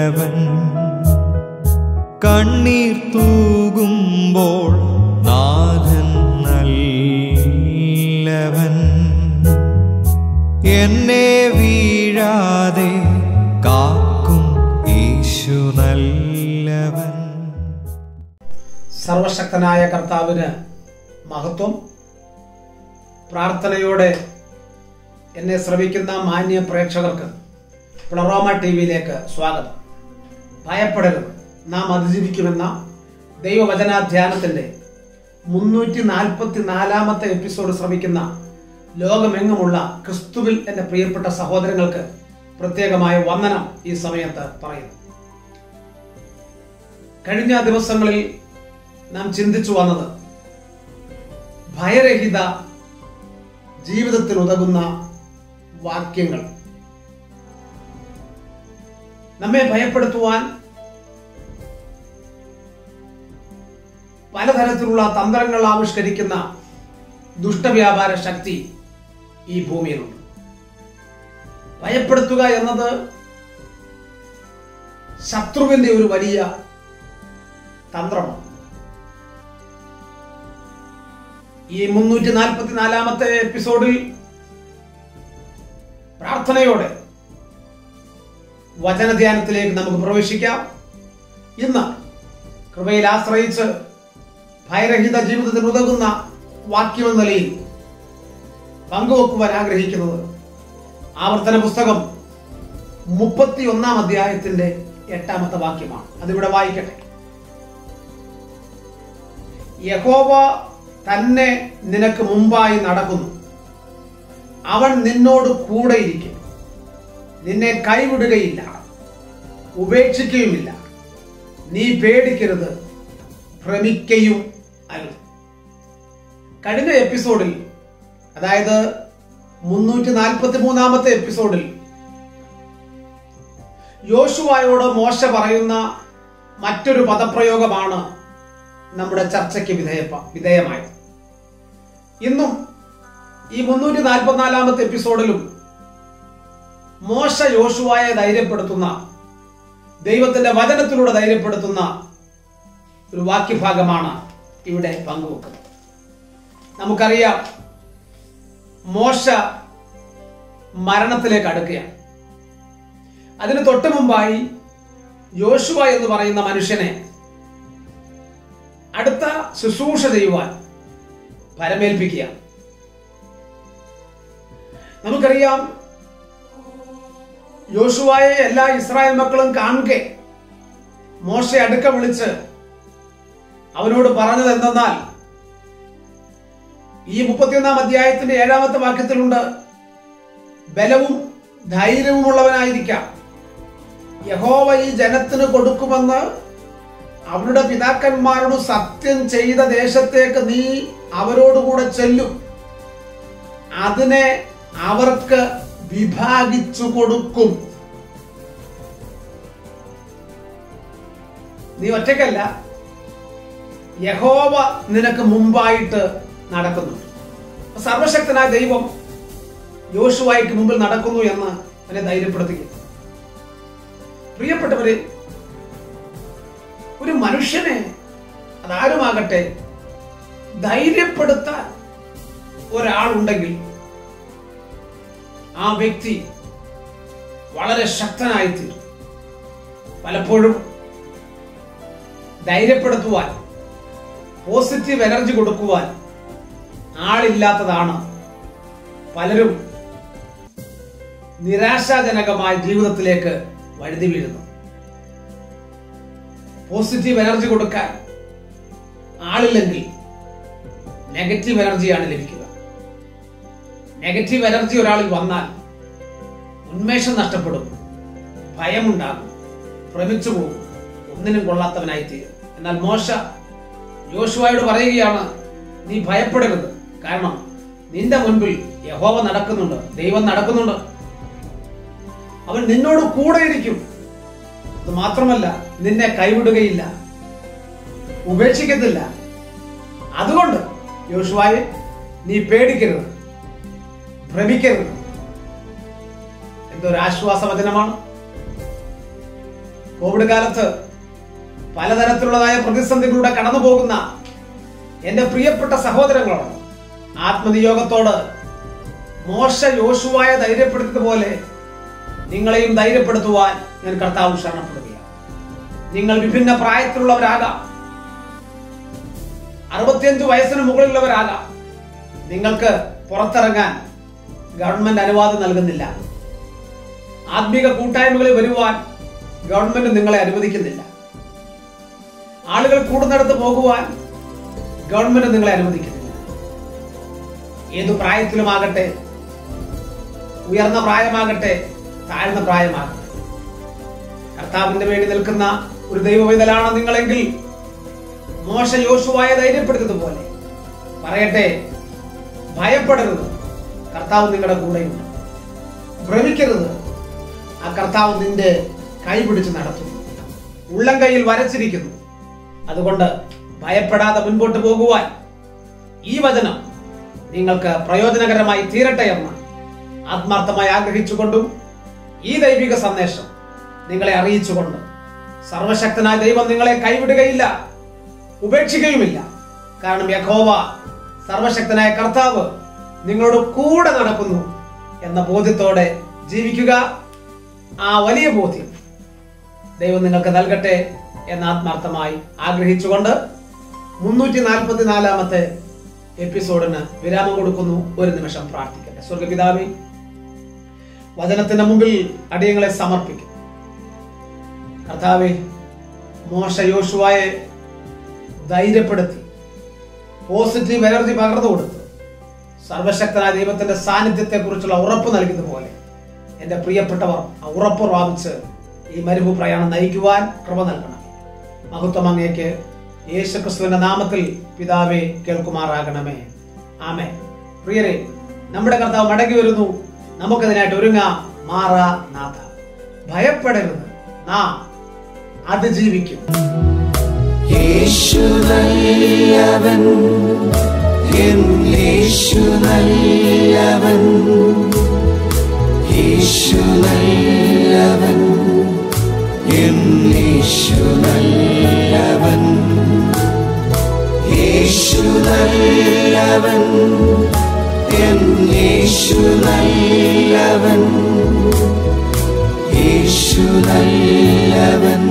നല്ലവൻ കണ്ണീർ തൂകുമ്പോൾ നാഥൻ നല്ലവൻ എന്നെ വീഴാതെ കാക്കും യേശു നല്ലവൻ സർവശക്തനായ കർത്താവിന് മഹത്വം പ്രാർത്ഥനയോടെ എന്നെ ശ്രമിക്കുന്ന മാന്യ പ്രേക്ഷകർക്ക് പ്ലറോമ ടി വിയിലേക്ക് സ്വാഗതം ഭയപ്പെടരുത് നാം അതിജീവിക്കുമെന്ന ദൈവവചനാധ്യാനത്തിന്റെ മുന്നൂറ്റി നാൽപ്പത്തി നാലാമത്തെ എപ്പിസോഡ് ശ്രമിക്കുന്ന ലോകമെങ്ങുമുള്ള ക്രിസ്തുവിൽ എന്റെ പ്രിയപ്പെട്ട സഹോദരങ്ങൾക്ക് പ്രത്യേകമായ വന്ദനം ഈ സമയത്ത് പറയുന്നു കഴിഞ്ഞ ദിവസങ്ങളിൽ നാം ചിന്തിച്ചു വന്നത് ഭയരഹിത ജീവിതത്തിൽ ഉതകുന്ന വാക്യങ്ങൾ നമ്മെ ഭയപ്പെടുത്തുവാൻ പലതരത്തിലുള്ള തന്ത്രങ്ങൾ ആവിഷ്കരിക്കുന്ന ദുഷ്ടവ്യാപാര ശക്തി ഈ ഭൂമിയിലുണ്ട് ഭയപ്പെടുത്തുക എന്നത് ശത്രുവിന്റെ ഒരു വലിയ തന്ത്രമാണ് ഈ മുന്നൂറ്റി നാൽപ്പത്തി നാലാമത്തെ എപ്പിസോഡിൽ പ്രാർത്ഥനയോടെ വചനധ്യാനത്തിലേക്ക് നമുക്ക് പ്രവേശിക്കാം ഇന്ന് കൃപയിൽ ആശ്രയിച്ച് ഭയരഹിത ജീവിതത്തിന് ഉതകുന്ന വാക്യമെന്ന നിലയിൽ പങ്കുവെക്കുവാൻ ആഗ്രഹിക്കുന്നത് ആവർത്തന പുസ്തകം മുപ്പത്തി ഒന്നാം അധ്യായത്തിന്റെ എട്ടാമത്തെ വാക്യമാണ് അതിവിടെ വായിക്കട്ടെ യഹോവ തന്നെ നിനക്ക് മുമ്പായി നടക്കുന്നു അവൻ നിന്നോട് കൂടെയിരിക്കും നിന്നെ കൈവിടുകയില്ല ഉപേക്ഷിക്കുകയുമില്ല നീ പേടിക്കരുത് ഭ്രമിക്കയും അരുത് കഴിഞ്ഞ എപ്പിസോഡിൽ അതായത് മുന്നൂറ്റി നാൽപ്പത്തി മൂന്നാമത്തെ എപ്പിസോഡിൽ യോശുവായോട് മോശ പറയുന്ന മറ്റൊരു പദപ്രയോഗമാണ് നമ്മുടെ ചർച്ചയ്ക്ക് വിധേയ വിധേയമായത് ഇന്നും ഈ മുന്നൂറ്റി നാൽപ്പത്തിനാലാമത്തെ എപ്പിസോഡിലും മോശ യോശുവായെ ധൈര്യപ്പെടുത്തുന്ന ദൈവത്തിന്റെ വചനത്തിലൂടെ ധൈര്യപ്പെടുത്തുന്ന ഒരു വാക്യഭാഗമാണ് ഇവിടെ പങ്കുവെക്കുന്നത് നമുക്കറിയാം മോശ മരണത്തിലേക്ക് അടുക്കുകയാണ് അതിന് തൊട്ടു മുമ്പായി യോശുവ എന്ന് പറയുന്ന മനുഷ്യനെ അടുത്ത ശുശ്രൂഷ ചെയ്യുവാൻ പരമേൽപ്പിക്കുക നമുക്കറിയാം യോശുവായെ എല്ലാ ഇസ്രായേൽ മക്കളും കാണുക മോശ അടുക്ക വിളിച്ച് അവനോട് പറഞ്ഞത് എന്തെന്നാൽ ഈ മുപ്പത്തിയൊന്നാം അധ്യായത്തിന്റെ ഏഴാമത്തെ വാക്യത്തിലുണ്ട് ബലവും ധൈര്യവുമുള്ളവനായിരിക്കാം യഹോവ ഈ ജനത്തിന് കൊടുക്കുമെന്ന് അവരുടെ പിതാക്കന്മാരോട് സത്യം ചെയ്ത ദേശത്തേക്ക് നീ അവരോടുകൂടെ ചെല്ലും അതിനെ അവർക്ക് വിഭാഗിച്ചു കൊടുക്കും നീ ഒറ്റയ്ക്കല്ല യഹോവ നിനക്ക് മുമ്പായിട്ട് നടക്കുന്നുണ്ട് സർവശക്തനായ ദൈവം യോശുവായിക്ക് മുമ്പിൽ നടക്കുന്നു എന്ന് അവനെ ധൈര്യപ്പെടുത്തുക പ്രിയപ്പെട്ടവരെ ഒരു മനുഷ്യനെ അതാരുമാകട്ടെ ധൈര്യപ്പെടുത്താൻ ഒരാളുണ്ടെങ്കിൽ ആ വ്യക്തി വളരെ ശക്തനായിത്തീരും പലപ്പോഴും ധൈര്യപ്പെടുത്തുവാൻ പോസിറ്റീവ് എനർജി കൊടുക്കുവാൻ ആളില്ലാത്തതാണ് പലരും നിരാശാജനകമായ ജീവിതത്തിലേക്ക് വഴുതി വീഴുന്നു പോസിറ്റീവ് എനർജി കൊടുക്കാൻ ആളില്ലെങ്കിൽ നെഗറ്റീവ് എനർജിയാണ് ലഭിക്കുക നെഗറ്റീവ് എനർജി ഒരാളിൽ വന്നാൽ ഉന്മേഷം നഷ്ടപ്പെടും ഭയമുണ്ടാകും ഭ്രമിച്ചു പോകും ഒന്നിനും കൊള്ളാത്തവനായി തീരും എന്നാൽ മോശ യോശുവായോട് പറയുകയാണ് നീ ഭയപ്പെടരുത് കാരണം നിന്റെ മുൻപിൽ യഹോവ നടക്കുന്നുണ്ട് ദൈവം നടക്കുന്നുണ്ട് അവൻ നിന്നോട് കൂടെ ഇരിക്കും അത് മാത്രമല്ല നിന്നെ കൈവിടുകയില്ല ഉപേക്ഷിക്കത്തില്ല അതുകൊണ്ട് യോശുവായെ നീ പേടിക്കരുത് ഭ്രമിക്കരുത് എന്തൊരു ആശ്വാസവചനമാണ് കോവിഡ് കാലത്ത് പലതരത്തിലുള്ളതായ പ്രതിസന്ധികളിലൂടെ കടന്നു പോകുന്ന എന്റെ പ്രിയപ്പെട്ട സഹോദരങ്ങളോട് ആത്മനിയോഗത്തോട് മോശ യോശുവായ ധൈര്യപ്പെടുത്തതുപോലെ നിങ്ങളെയും ധൈര്യപ്പെടുത്തുവാൻ ഞാൻ കർത്താവ് ശരണപ്പെടുകയാണ് നിങ്ങൾ വിഭിന്ന പ്രായത്തിലുള്ളവരാകാം അറുപത്തിയഞ്ച് വയസ്സിന് മുകളിലുള്ളവരാകാം നിങ്ങൾക്ക് പുറത്തിറങ്ങാൻ ഗവൺമെന്റ് അനുവാദം നൽകുന്നില്ല ആത്മീക കൂട്ടായ്മകളിൽ വരുവാൻ ഗവൺമെന്റ് നിങ്ങളെ അനുവദിക്കുന്നില്ല ആളുകൾ കൂടുന്നിടത്ത് പോകുവാൻ ഗവൺമെന്റ് നിങ്ങളെ അനുവദിക്കുന്നില്ല ഏതു പ്രായത്തിലുമാകട്ടെ ഉയർന്ന പ്രായമാകട്ടെ താഴ്ന്ന പ്രായമാകട്ടെ കർത്താവിന്റെ വേണ്ടി നിൽക്കുന്ന ഒരു ദൈവവിതലാണ് നിങ്ങളെങ്കിൽ മോശ യോശുവായ ധൈര്യപ്പെടുത്തതുപോലെ പറയട്ടെ ഭയപ്പെടരുത് കർത്താവ് നിങ്ങളുടെ കൂടെയുണ്ട് ഭ്രമിക്കരുത് ആ കർത്താവ് നിന്റെ കൈ പിടിച്ച് നടത്തുന്നു ഉള്ളം കൈയിൽ വരച്ചിരിക്കുന്നു അതുകൊണ്ട് ഭയപ്പെടാതെ മുൻപോട്ട് പോകുവാൻ ഈ വചനം നിങ്ങൾക്ക് പ്രയോജനകരമായി തീരട്ടെ എന്ന് ആത്മാർത്ഥമായി ആഗ്രഹിച്ചുകൊണ്ടും ഈ ദൈവിക സന്ദേശം നിങ്ങളെ അറിയിച്ചുകൊണ്ട് സർവശക്തനായ ദൈവം നിങ്ങളെ കൈവിടുകയില്ല ഉപേക്ഷിക്കുകയുമില്ല കാരണം യഹോവ സർവശക്തനായ കർത്താവ് നിങ്ങളോട് കൂടെ നടക്കുന്നു എന്ന ബോധ്യത്തോടെ ജീവിക്കുക ആ വലിയ ബോധ്യം ദൈവം നിങ്ങൾക്ക് നൽകട്ടെ എന്ന് ആത്മാർത്ഥമായി ആഗ്രഹിച്ചുകൊണ്ട് മുന്നൂറ്റി നാൽപ്പത്തി നാലാമത്തെ എപ്പിസോഡിന് വിരാമം കൊടുക്കുന്നു ഒരു നിമിഷം പ്രാർത്ഥിക്കട്ടെ സ്വർഗപിതാവി വചനത്തിന്റെ മുമ്പിൽ അടിയങ്ങളെ സമർപ്പിക്കും കർത്താവെ മോശ യോശുവായെ ധൈര്യപ്പെടുത്തി പോസിറ്റീവ് എനർജി പകർന്നു കൊടുത്ത് സർവശക്തനായ ദൈവത്തിന്റെ സാന്നിധ്യത്തെ കുറിച്ചുള്ള ഉറപ്പ് നൽകിയതുപോലെ എന്റെ പ്രിയപ്പെട്ടവർ ആ ഉറപ്പ് പ്രാപിച്ച് ഈ മരുഭൂ പ്രയാണം നയിക്കുവാൻ കൃപ നൽകണം മഹത്വം അങ്ങേക്ക് യേശുക്രിസ്തുവിന്റെ നാമത്തിൽ പിതാവെ കേൾക്കുമാറാകണമേ ആമേ പ്രിയരെ നമ്മുടെ കർത്താവ് മടങ്ങി വരുന്നു നമുക്കതിനായിട്ട് ഒരുങ്ങാം മാറാ നാഥ ഭയപ്പെടരുത് നാം അതിജീവിക്കും യേശു നല്ലവൻ എൻ യേശു നല്ലവൻ യേശു നല്ലവൻ എൻ യേശു നല്ലവൻ യേശു നല്ലവൻ എൻ യേശു നല്ലവൻ യേശു നല്ലവൻ